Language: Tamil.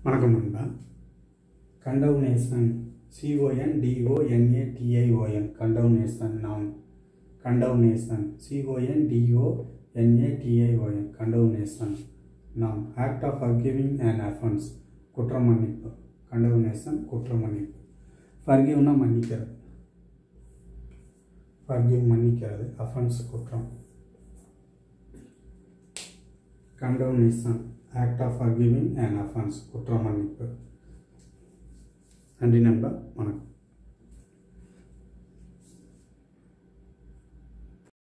வணக்கம் நண்பா கண்டவுனேஷன் சிஓஎன் டிஓஎன்ஏ டிஐஓஎன் கண்டவுனேஷன் நான் கண்டவுனேஷன் சிஓஎன் டிஓஎன்ஏ டிஐஓஎன் கண்டவுனேஷன் நாம் act of forgiving and offence குற்ற மன்னிப்பு கண்டவுனேஷன் குற்ற மன்னிப்பு ஃபர்கிவ்னா மன்னிக்கிறது ஃபர்கிவ் மன்னிக்கிறது அஃபன்ஸ் குற்றம் condonation act of forgiving and offence குற்ற மன்னிப்பு நன்றி நண்பா வணக்கம்